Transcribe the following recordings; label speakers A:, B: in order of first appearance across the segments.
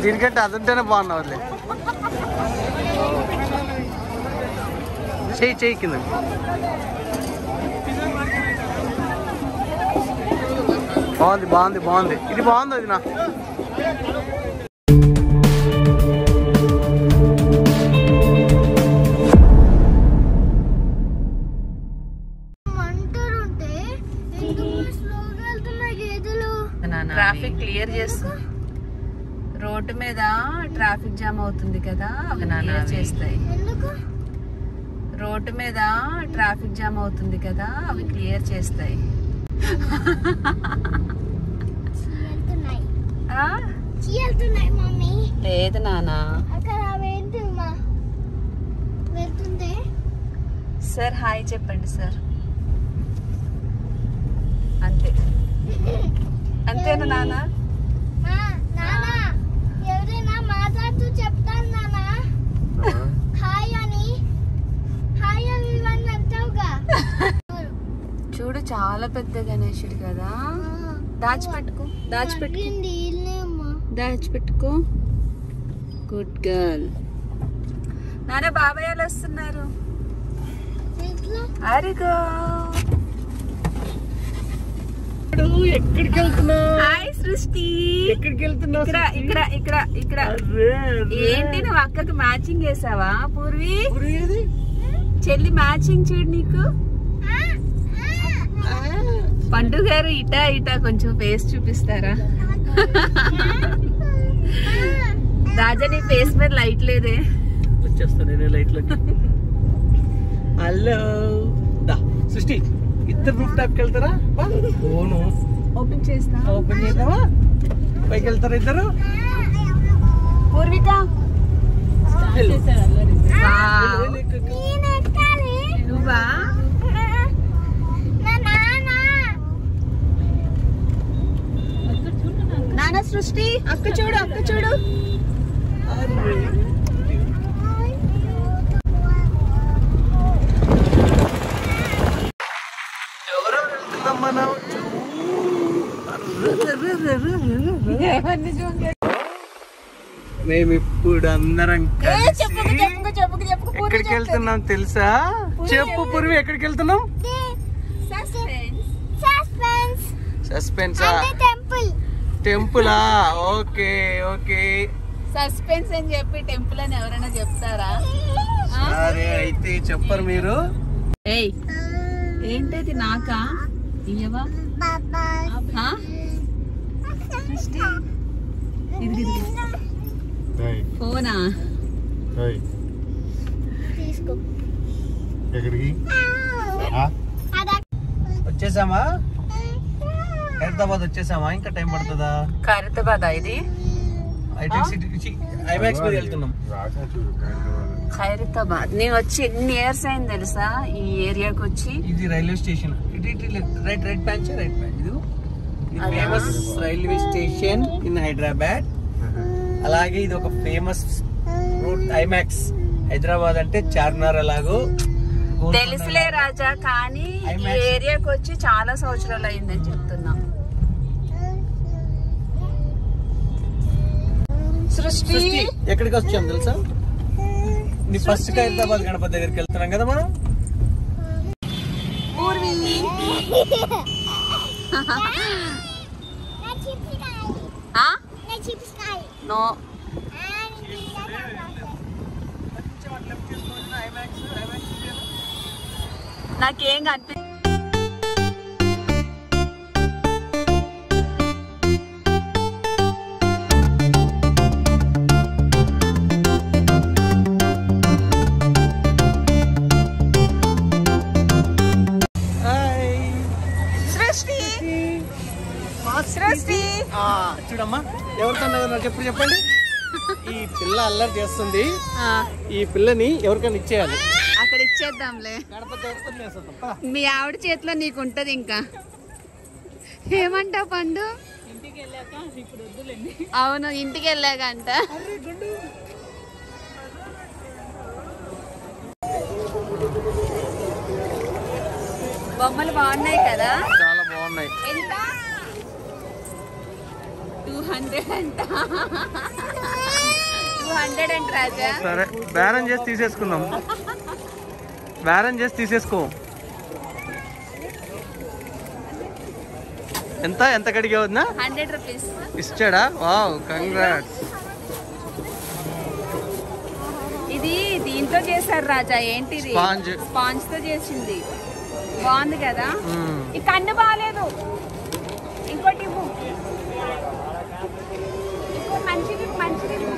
A: దీనికంటే అది ఉంటేనే బాగున్నా వదిలే చెయ్యి చెయ్యి కింద బాగుంది బాగుంది బాగుంది ఇది బాగుంది అది నా
B: మంటరుంటే ఎందుకు స్లోగా వెళ్తున్నాయి గేదెలు
C: ట్రాఫిక్ క్లియర్ చేస్తుంది రోడ్డు మీద ట్రాఫిక్ జామ్ అవుతుంది కదా అవి క్లియర్ చేస్తాయి
B: ఎందుకు
C: రోడ్డు మీద ట్రాఫిక్ జామ్ అవుతుంది కదా అవి క్లియర్ చేస్తాయి
B: వెళ్తున్నాయి
C: ఆ?
B: వెళ్తున్నాయి మమ్మీ
C: లేదు నానా
B: అక్కడ అవేంటి మా వెళ్తుంటే
C: సార్ హాయ్ చెప్పండి సార్ అంతే అంతేనా నాన్న
B: ఆ, నానా ఎవరైనా మాట్లాడుతూ చెప్తాను నానా హాయ్ అని హాయ్ అని ఇవన్నీ అంటావుగా
C: చూడు చాలా పెద్ద గణేశుడు కదా దాచిపెట్టుకో దాచిపెట్టుకో
B: పట్టింది ఇల్లేమ్మా
C: దాచిపెట్టుకో గుడ్ గర్ల్ నాన్న బాబాయ్ వాళ్ళు వస్తున్నారు
B: ఎట్లా
C: అరిగో
A: ఎక్కడికి వెళ్తున్నావు
C: హాయ్ సృష్టి
A: ఎక్కడికి వెళ్తున్నావు
C: ఇక్కడ ఇక్కడ ఇక్కడ ఇక్కడ ఏంటి నువ్వు అక్కకి మ్యాచింగ్ వేసావా పూర్వి చెల్లి మ్యాచింగ్ చూడు నీకు పండు గారు ఇట ఇట కొంచెం ఫేస్ చూపిస్తారా రాజా నీ ఫేస్ మీద లైట్ లేదే
A: వచ్చేస్తా నేను లైట్లోకి హలో దా సృష్టి ఇద్దరు రూప్ టాప్కి వెళ్తారా ఓను
C: ఓపెన్ చేస్తా
A: ఓపెన్ చేద్దామా పైకి వెళ్తారా ఇద్దరు
C: పూర్విక
A: వెళ్ళు.
C: వావ్.
A: వెళ్ళు, ఎక్కు, ఎక్కు.
B: నేను ఎక్కాలి
C: నువ్వా
B: నా నాన్న
C: నాన్న సృష్టి అక్క చూడు అక్క చూడు
A: అరే. ఎవరో వెళ్తున్నాం మనం మేము ఇప్పుడు అందరం కలిసి
C: చెప్పుకు చెప్పుకు చెప్పుకు
A: ఎక్కడికి వెళ్తున్నాం తెలుసా చెప్పు పూర్వి ఎక్కడికి వెళ్తున్నాం
B: సస్పెన్స్
A: సస్పెన్సా
B: అంటే టెంపుల్
A: టెంపులా ఓకే ఓకే
C: సస్పెన్స్ అని చెప్పి టెంపుల్ అని ఎవరైనా చెప్తారా
A: సరే అయితే చెప్పరు మీరు
C: ఏయ్ ఏంటది నాకా ఇయ్యవా
B: బాబా
C: ఆ? సృష్టి ఇది ఇది ఫోనా
B: తీసుకో
D: ఎక్కడికి
B: అదా
A: వచ్చేసామా హైదరాబాద్ వచ్చేసామా ఇంకా టైం పడుతుందా
C: ఖైరతాబాద్ ఇది
A: హైటెక్ సిటీ ఐమాక్స్ మీద వెళ్తున్నాం
D: రాసా చూడు హైదరాబాద్
C: ఖైరతాబాద్ నేను వచ్చి ఎన్ని ఇయర్స్ అయింది తెలుసా ఈ ఏరియాకి వచ్చి
A: ఇది రైల్వే స్టేషన్ ఇటు ఇటు రైట్ రైట్ ప్యాంచ్ రైట్ ప్యాంచ్ ఇది
C: అదా?
A: Famous railway station in Hyderabad అలాగే ఇది ఒక ఫేమస్ రూట్ ఐమాక్స్ హైదరాబాద్ అంటే చార్మినార్ అలాగో గోల్కొండ
C: తెలుసులే రాజా కానీ ఈ
A: IMAX.
C: ఏరియాకి వచ్చి చాలా సంవత్సరాలు అయిందని చెప్తున్నా సృష్టి
A: సృష్టి, ఎక్కడికి వచ్చాం తెలుసా నీ ఫస్ట్ హైదరాబాద్ గణపతి దగ్గరికి వెళ్తున్నాం కదా మనం
C: పూర్వి
B: నా చిప్స్ కావాలి
C: ఆ?
B: నా చిప్స్ కావాలి
C: నో నాకేం కనిపి సృష్టి సృష్టి
A: ఆ, చూడమ్మా ఎవరితో ఉన్నారు చెప్పు చెప్పండి ఈ పిల్ల అల్లరి చేస్తుంది
C: ఆ,
A: ఈ పిల్లని ఎవరికైనా ఇచ్చేయాలి
C: అక్కడ ఇచ్చేద్దాంలే
A: గణపతి దగ్గరికి వదిలేసేద్దాం. పద.
C: మీ ఆవిడ చేతిలో నీకు ఉంటది ఇంకా ఏమంటావు పండు అవును ఇంటికి వెళ్ళాక అంట బొమ్మలు బాగున్నాయి కదా
A: చాలా బాగున్నాయి
C: ఎంత టూ హండ్రెడ్ అంట టూ హండ్రెడ్ అంట రాజా
A: సరే బేరం చేసి తీసేసుకుందాం బేరం చేసి తీసేసుకో ఎంత ఎంత కడిగా వద్దా
C: హండ్రెడ్ రూపీస్
A: ఇచ్చాడా వావ్ కంగ్రాట్స్
C: ఇది దీంతో చేశారు రాజా ఏంటిది
A: Sponge.
C: స్పాంజ్ తో చేసింది బాగుంది కదా
A: మ్మ్.
C: ఈ కన్ను బాగాలేదు ఇంకోటి ఇవ్వు ఇంకో మంచిది మంచిది ఇవ్వు.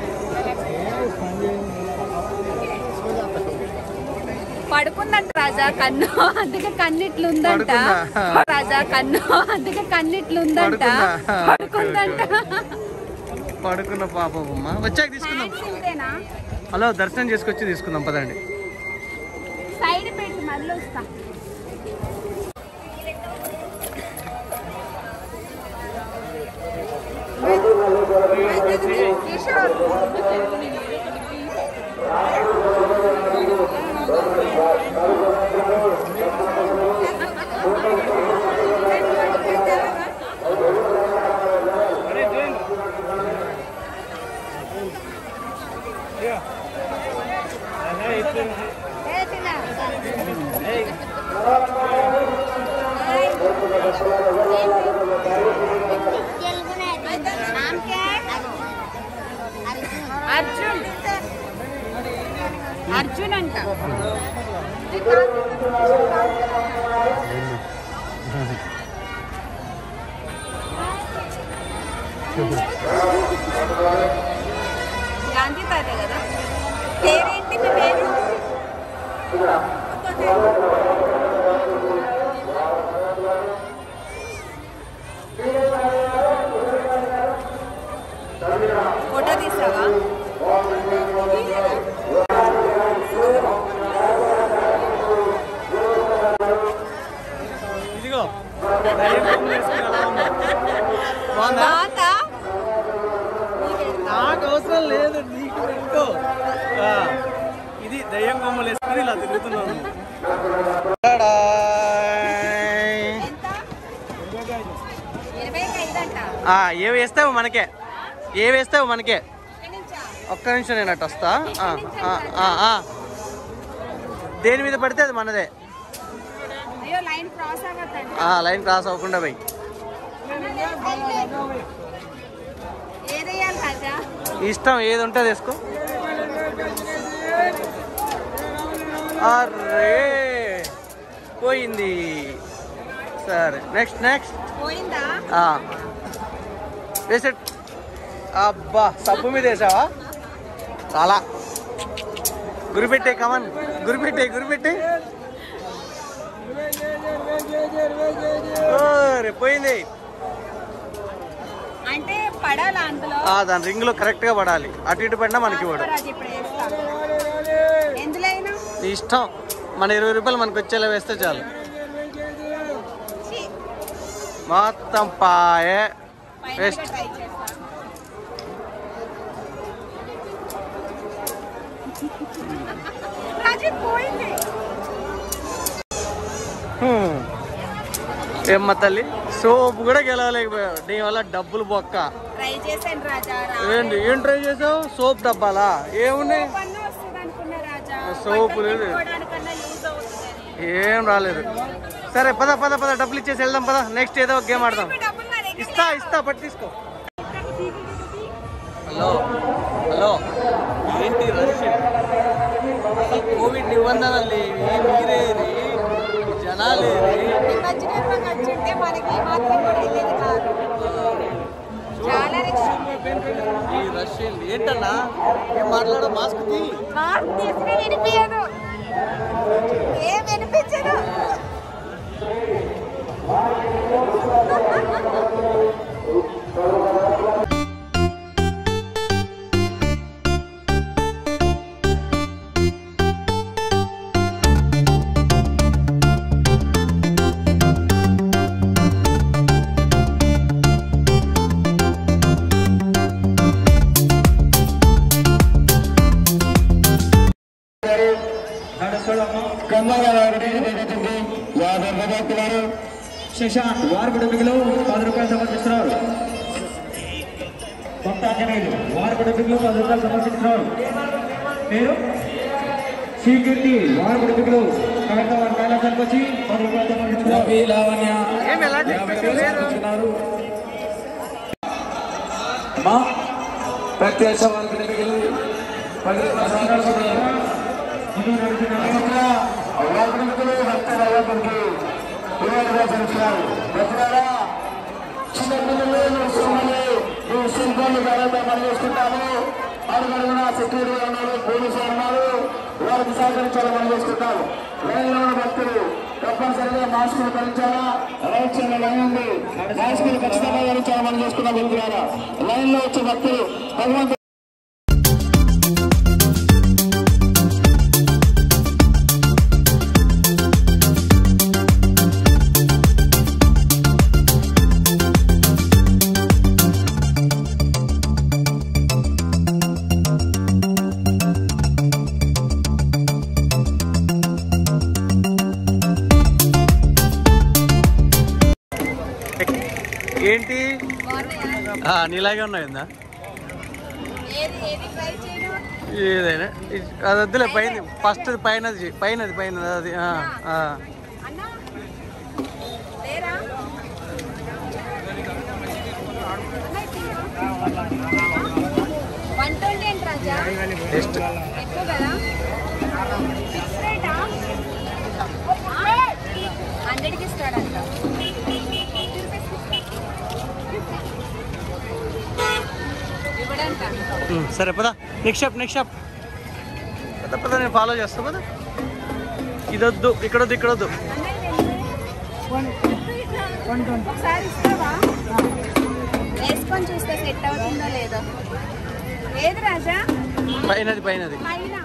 C: పడుకుందంట రాజా కన్ను అందుకే కన్నిట్లుందంట
A: పడుకుందా?
C: రాజా కన్ను అందుకే కన్నిట్లుందంట
A: పడుకుందా?
C: పడుకుందంట
A: పడుకున్న పాప బొమ్మ వచ్చాక తీసుకుందాం
C: హ్యాండ్స్ ఇంతేనా
A: హలో దర్శనం చేసుకొచ్చి తీసుకుందాం పదండి
C: సైడ్ పెట్టి మళ్ళీ వస్తా కిషోర్
B: नाम क्या है
C: అర్జున్ అర్జున్ అంట గాంధీ తాత కదా పేరేంటి మీ పేరు ఫోటో తీసావా
A: ఇదిగో బాగుందా
C: బాగుందా
A: నాకు అవసరం లేదు నీకు పెట్టుకో ఆ, ఇది దయ్యం కొమ్మలు వేసుకుని ఇలా తిరుగుతున్నాను
C: ఎంత ఇరవై ఐదు అంట
A: ఆ, ఏ వేస్తావు మనకే ఏ వేస్తావు మనకే
C: ఎక్కడి నుంచా
A: ఒక్క నిమిషం నేను అటు వస్తా ఆ, ఆ, ఆ, ఆ. దేని మీద పడితే అది మనదే
C: అయ్యో లైన్ క్రాస్ అవ్వద్దండి
A: ఆ లైన్ క్రాస్ అవ్వకుండా పోయి
C: ఏదయ్యాలి రాజా
A: ఇష్టం ఏది ఉంటే అది వేసుకో అరే పోయింది సరే నెక్స్ట్ నెక్స్ట్
C: పోయిందా
A: వేసే అబ్బా సబ్బు మీద వేసావా చాలా గురిపెట్టే కమన్ గురిపెట్టే గురిపెట్టే ఓరే, పోయింది
C: అంటే పడాలా అందులో
A: ఆ, దాని రింగ్ లో కరెక్ట్ గా పడాలి అటు ఇటు పడినా మనకి పడు
C: రాజు ఇప్పుడు వేస్తా ఎందులో అయినా
A: నీ ఇష్టం మన ఇరవై రూపాయలు మనకు వచ్చేలా వేస్తే చాలు
C: ఛీ,
A: మొత్తం పాయే
C: final గా
A: వేస్ట్
C: try చేస్తా. రాజు పోయింది
A: హ్మ్. ఏమ్మ తల్లి సోపు కూడా గెలవలేకపోయావు నీ వల్ల డబ్బులు బొక్క
C: ట్రై చేశాను రాజా
A: ఏంటి ఏం ట్రై చేసావు సోప్ డబ్బాలా ఏమున్నాయి
C: పన్ను వస్తుంది అనుకున్నా రాజా
A: సోపు
C: బట్టలు
A: లేదు.
C: పెట్టుకోవడానికన్నా యూజ్ అవుతుందని
A: ఏం రాలేదు సరే పద పద పద డబ్బులు ఇచ్చేసి వెళ్దాం పద నెక్స్ట్ ఏదో ఒక గేమ్ ఆడదాం
C: మీ డబ్బులు నా దగ్గర
A: ఇస్తా ఇస్తా పట్టు తీసుకో హలో హలో ఏంటి రష్ అసలు కోవిడ్ నిబంధనలు లేవి మీరేది జనాలేది
C: ఈ మధ్య నిర్మాణం వచ్చింటే మనకి ఈ మాత్రం కూడా తెలియదు కాదు చాలా రష్
A: ఈ రష్ ఏంటి ఏంటన్నా ఏం మాట్లాడో మాస్క్ తీ
C: మాకు తీసుకుని వినిపించదు ఏం వినిపించదు
E: శశాంక్ వారు కూడా మిగిలిన పది రూపాయలు సమర్పిస్తున్నారు కుటుంబీకులు పది రూపాయలు సమర్పించినారు పేరు శ్రీకీర్తి వారి కుటుంబీకులు కరెక్ట్గా వారి కైలాసానికి వచ్చి పది రూపాయలు సమర్పించుకున్నారు
A: ఏం ఎలాంటి లేదు
F: మా ప్రత్యక్ష వారి కుటుంబీకులు పది రూపాయలు సమర్పించుకున్నారు
E: ముందుకు నడుస్తున్నారు
G: సెక్యూరిటీ ఉన్నారు పోలీసులు ఉన్నారు వారికి సహకరించాలని మనం చేసుకుంటాము లైన్ లో ఉన్న భక్తులు తప్పనిసరిగా మాస్కులు ధరించాలా రైట్ సైడ్ లైన్ ఉంది మాస్కులు ఖచ్చితంగా ధరించాలని మనం చేసుకున్నాం వెళ్తున్నారా లైన్ లో వచ్చే భక్తులు భగవంతు
A: ఏంటి ఆ, నీలాగే ఉన్నాయి ఉందా
C: ఏది ఏది ట్రై చేయను
A: ఏదైనా ఇ- అది వద్దులే పైన ఫస్ట్ పైనది చెయ్. పైనది పైన అది ఆ, ఆ.
C: అన్నా లేరా వన్ ట్వంటీ ఏంటి రాజా
A: టెస్ట్
C: ఎక్కువ కదా ఫిక్స్ రేటా హండ్రెడ్కి ఇస్తాడంట ఇవ్వడంట
A: ఉమ్, సరే పదా నెక్స్ట్ షాప్ నెక్స్ట్ షాప్ పద పద నేను ఫాలో చేస్తా పద ఇదొద్దు ఇక్కడొద్దు ఇక్కడొద్దు
C: ఒకసారి ఇస్తావా వేసుకొని చూస్తే సెట్ అవుతుందో లేదో ఏది రాజా
A: పైనది పైనది
C: పైన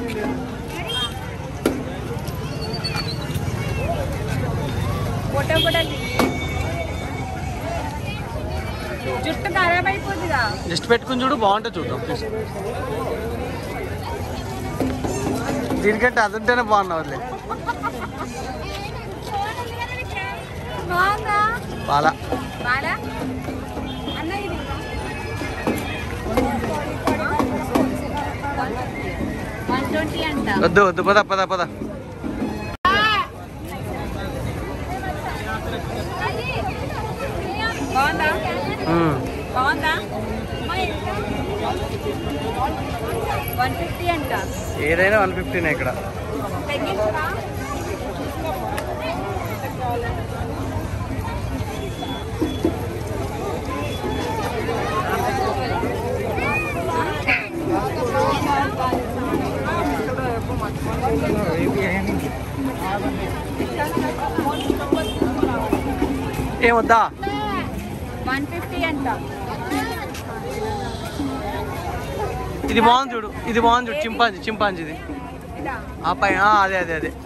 C: ఫోటో కూడా దిగి జుట్టు ఖరాబ్ అయిపోతుందిగా
A: జస్ట్ పెట్టుకుని చూడు బాగుంటుంది చూద్దాం ప్లీజ్ దీనికంటే అది ఉంటేనే బాగున్నావు వదిలే
C: బాగుందా
A: బాలా
C: బాలా అన్న ఇది వన్ ట్వంటీ అంట
A: వద్దు వద్దు పద పద పద
C: బాగుందా
A: ఉమ్.
C: బాగుందా వన్ ఫిఫ్టీ అంట
A: ఏదైనా వన్ ఫిఫ్టీనే ఇక్కడ
C: తగ్గించరా
A: ఏమొద్దా
C: వన్ ఫిఫ్టీ అంట
A: ఇది బాగుంది చూడు ఇది బాగుంది చూడు చింపాంజీ చింపాంజీది
C: ఇదా
A: ఆ పై ఆ, అదే అదే అదే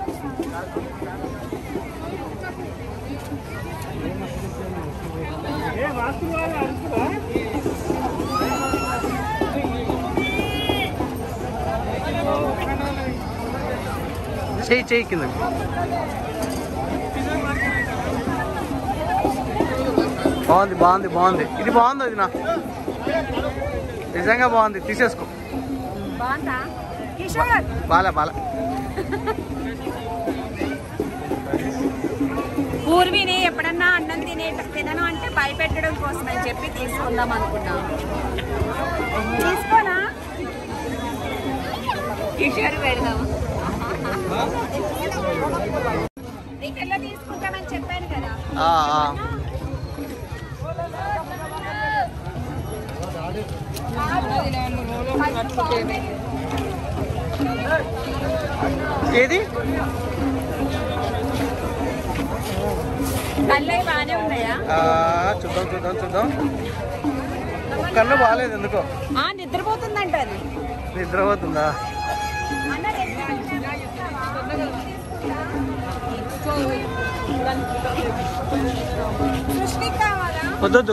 A: చెయ్యి చెయ్యి కింద బాగుంది బాగుంది బాగుంది ఇది బాగుంది అది నా నిజంగా బాగుంది తీసేసుకో
C: బాగుందా కిషోర్
A: బాలే బాలే
C: పూర్విని ఎప్పుడన్నా అన్నం తినే తినను అంటే భయపెట్టడం కోసం అని చెప్పి తీసుకుందాం అనుకున్నా తీసుకోనా కిషోర్ పెడదాం రిటర్న్లో తీసుకుంటామని చెప్పాను కదా
A: ఆ, ఆ. ఏది
C: కళ్ళవి బాగానే ఉన్నాయా
A: ఆ, చూద్దాం చూద్దాం చూద్దాం ఒక కన్ను బాగాలేదు ఎందుకో
C: ఆ, నిద్రపోతుందంట అది
A: నిద్రపోతుందా
C: అన్న సృష్టికి కావాలా
A: వద్దొద్దు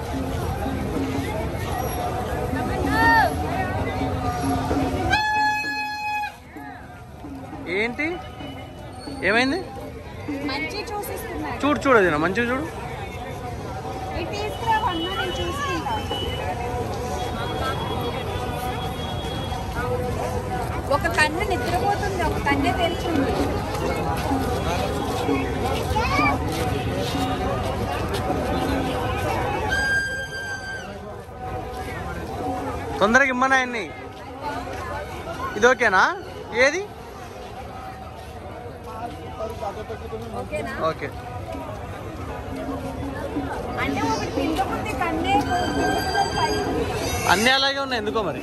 A: ఏంటి ఏమైంది
C: మంచి చూసిస్తున్నాడు
A: చూడు చూడు అది మంచిగా చూడు
C: ఇటు తీసుకురావన్నా నేను చూసుకుంటా ఒక కన్ను నిద్రపోతుంది ఒక కన్నే తెరిచింది
A: తొందరగా ఇమ్మన్నా ఆయన్ని ఇది ఓకేనా ఏది
C: ఓకేనా
A: ఓకే
C: అంటే ఒకటి తింటుంది కన్నే పైకి.
A: అన్నీ అలాగే ఉన్నాయి ఎందుకో మరి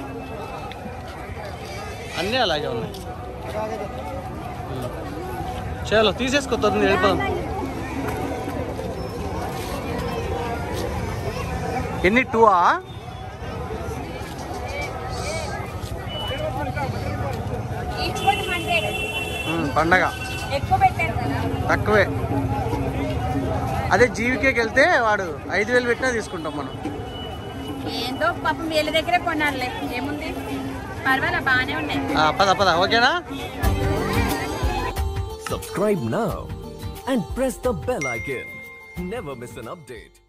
A: అన్నీ అలాగే ఉన్నాయి ఉమ్. చలో తీసేసుకో తొందర వెళ్ళిపోదాం ఎన్ని టూ ఆ
C: ఈచ్ వన్ హండ్రెడ్
A: ఉమ్, పండగ
C: ఎక్కువ పెట్టారు కదా
A: తక్కువే అదే జీవికేకి వెళ్తే వాడు ఐదు వేలు పెట్టినా తీసుకుంటాం మనం
C: ఏందో పాపం వీళ్ళ దగ్గరే కొనాలి ఏముంది పర్వాలే బాగానే ఉన్నాయి
A: ఆ, పద పద ఓకేనా
H: Subscribe now and press the bell icon. Never miss an update.